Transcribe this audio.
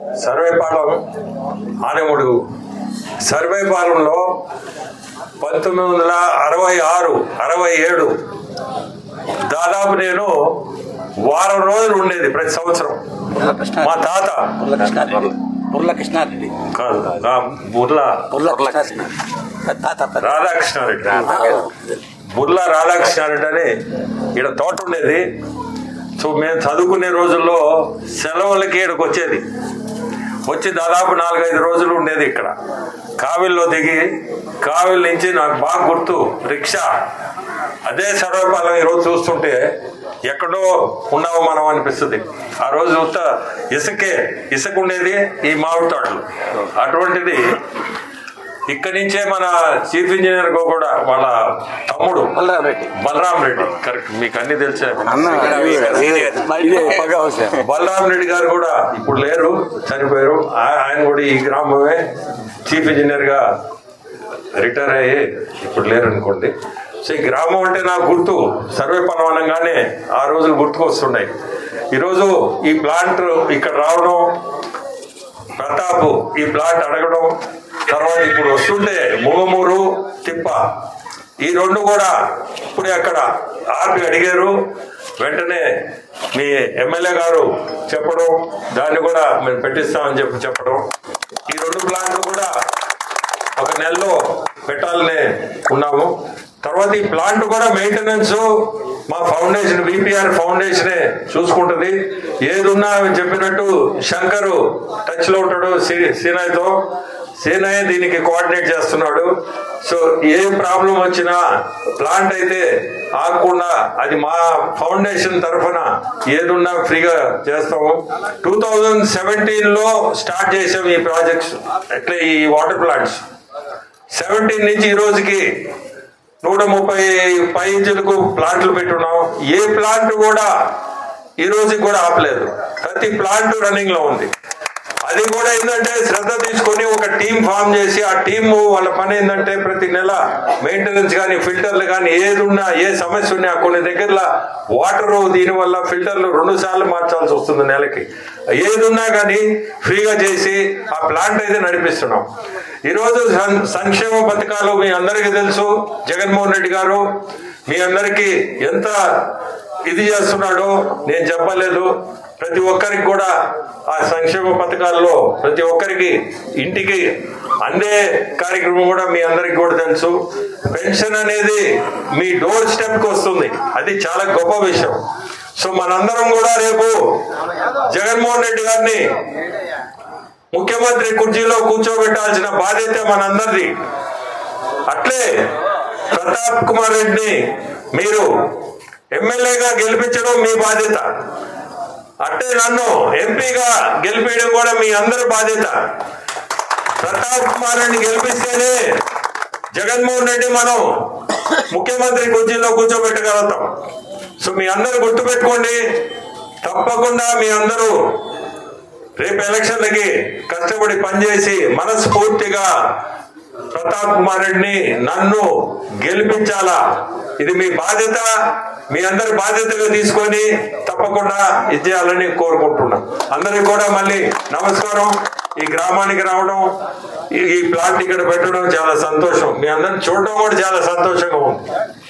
సర్వేపాలెం ఆనెముడు సర్వేపాలెంలో పంతొమ్మిది వందల అరవై ఆరు అరవై ఏడు దాదాపు నేను వారం రోజులు ఉండేది ప్రతి సంవత్సరం పుర్ల కృష్ణ మా తాత పుర్ల కృష్ణారెడ్డి పుర్ల కృష్ణారెడ్డి కాదు ఆ బుర్ల పుర్ల కృష్ణారెడ్డి తాత పెద్ద. రాధాకృష్ణారెడ్డి బుర్ల రాధాకృష్ణారెడ్డి అని ఇక్కడ తోట ఉండేది సో మేము చదువుకునే రోజుల్లో సెలవులకి ఇక్కడికి వచ్చేది వచ్చి దాదాపు నాలుగైదు రోజులు ఉండేది ఇక్కడ కావిల్లో దిగి కావిల్ నుంచి నాకు బాగా గుర్తు రిక్షా అదే సర్వపాలెం ఈరోజు చూస్తుంటే ఎక్కడో ఉన్నామో మనం అనిపిస్తుంది ఆ రోజు చూస్తా ఇసుకే ఇసుక ఉండేది ఈ మామిడి తోటలు అటువంటిది ఇక్కడి నుంచే మన చీఫ్ ఇంజనీర్ కూడా వాళ్ళ తమ్ముడు బలరాం రెడ్డి బలరాం రెడ్డి కరెక్ట్ మీకు అన్ని తెలిసే ఇదే పగ అవసరం బలరాం రెడ్డి గారు కూడా ఇప్పుడు లేరు చనిపోయారు ఆ- ఆయన కూడా ఈ గ్రామమే చీఫ్ ఇంజనీర్ గా రిటైర్ అయ్యి ఇప్పుడు లేరు అనుకోండి సో ఈ గ్రామం అంటే నాకు గుర్తు సర్వే పనం అనగానే ఆ రోజులు గుర్తుకొస్తున్నాయి ఈరోజు ఈ ప్లాంట్ ఇక్కడ రావడం ప్రతాప్ ఈ ప్లాట్ అడగడం తర్వాత ఇప్పుడు వస్తుంటే ముగమూరు తిప్ప ఈ రెండు కూడా ఇప్పుడే అక్కడ ఆపి అడిగారు వెంటనే మీ ఎమ్మెల్యే గారు చెప్పడం దాన్ని కూడా మేము పెట్టిస్తామని చెప్పి చెప్పడం ఈ రెండు ప్లాంట్లు కూడా ఒక నెలలో పెట్టాలనే ఉన్నాము తర్వాత ఈ ప్లాంట్ కూడా మెయింటెనెన్స్ మా ఫౌండేషన్ విపిఆర్ ఫౌండేషనే చూసుకుంటుంది ఏది ఉన్నా చెప్పినట్టు శంకరు టచ్ లో ఉంటాడు సీ- సీనాయ్తో సీనాయ్ దీనికి కోఆర్డినేట్ చేస్తున్నాడు సో ఏ ప్రాబ్లం వచ్చినా ప్లాంట్ అయితే ఆగకుండా అది మా ఫౌండేషన్ తరఫున ఏదున్నా ఫ్రీగా చేస్తాము టూ థౌజండ్ సెవెంటీన్ లో స్టార్ట్ చేసాం ఈ ప్రాజెక్ట్స్ అట్లే ఈ వాటర్ ప్లాంట్స్ సెవెంటీన్ నుంచి ఈ రోజుకి నూట ముప్పై పై ఇంచులకు ప్లాంట్లు పెట్టున్నాం ఏ ప్లాంట్ కూడా ఈ రోజుకి కూడా ఆపలేదు ప్రతి ప్లాంట్ రన్నింగ్ లో ఉంది అది కూడా ఏంటంటే శ్రద్ధ తీసుకొని ఒక టీం ఫామ్ చేసి ఆ టీమ్ వాళ్ళ పని ఏంటంటే ప్రతి నెల మెయింటెనెన్స్ కానీ ఫిల్టర్లు కానీ ఏది ఉన్నా ఏ సమస్య ఉన్నా కొన్ని దగ్గరలో వాటర్ దీని వల్ల ఫిల్టర్లు రెండు సార్లు మార్చాల్సి వస్తుంది నెలకి ఏది ఉన్నా కానీ ఫ్రీగా చేసి ఆ ప్లాంట్ అయితే నడిపిస్తున్నాం ఈరోజు సం- సంక్షేమ పథకాలు మీ అందరికీ తెలుసు జగన్మోహన్ రెడ్డి గారు మీ అందరికీ ఎంత ఇది చేస్తున్నాడో నేను చెప్పలేదు ప్రతి ఒక్కరికి కూడా ఆ సంక్షేమ పథకాల్లో ప్రతి ఒక్కరికి ఇంటికి అందే కార్యక్రమం కూడా మీ అందరికి కూడా తెలుసు పెన్షన్ అనేది మీ డోర్ స్టెప్ కి వస్తుంది అది చాలా గొప్ప విషయం సో మనందరం కూడా రేపు జగన్మోహన్ రెడ్డి గారిని ముఖ్యమంత్రి కుర్చీలో కూర్చోబెట్టాల్సిన బాధ్యత మనందరిది అట్లే ప్రతాప్ కుమార్ రెడ్డిని మీరు ఎమ్మెల్యేగా గెలిపించడం మీ బాధ్యత అట్టే నన్ను ఎంపీగా గెలిపించడం కూడా మీ అందరి బాధ్యత ప్రతాప్ కుమార్ రెడ్డిని గెలిపిస్తేనే జగన్మోహన్ రెడ్డి మనం ముఖ్యమంత్రి కుర్చీలో కూర్చోబెట్టగలుగుతాం సో మీ అందరూ గుర్తుపెట్టుకోండి తప్పకుండా మీ అందరూ రేపు ఎలక్షన్లకి కష్టపడి పనిచేసి మనస్ఫూర్తిగా ప్రతాప్ కుమార్ రెడ్డిని నన్ను గెలిపించాలా ఇది మీ బాధ్యత మీ అందరి బాధ్యతగా తీసుకొని తప్పకుండా ఇది చేయాలని కోరుకుంటున్నా అందరికి కూడా మళ్ళీ నమస్కారం ఈ గ్రామానికి రావడం ఈ- ఈ ప్లాంట్ ఇక్కడ పెట్టడం చాలా సంతోషం మీ అందరిని చూడడం కూడా చాలా సంతోషంగా ఉంది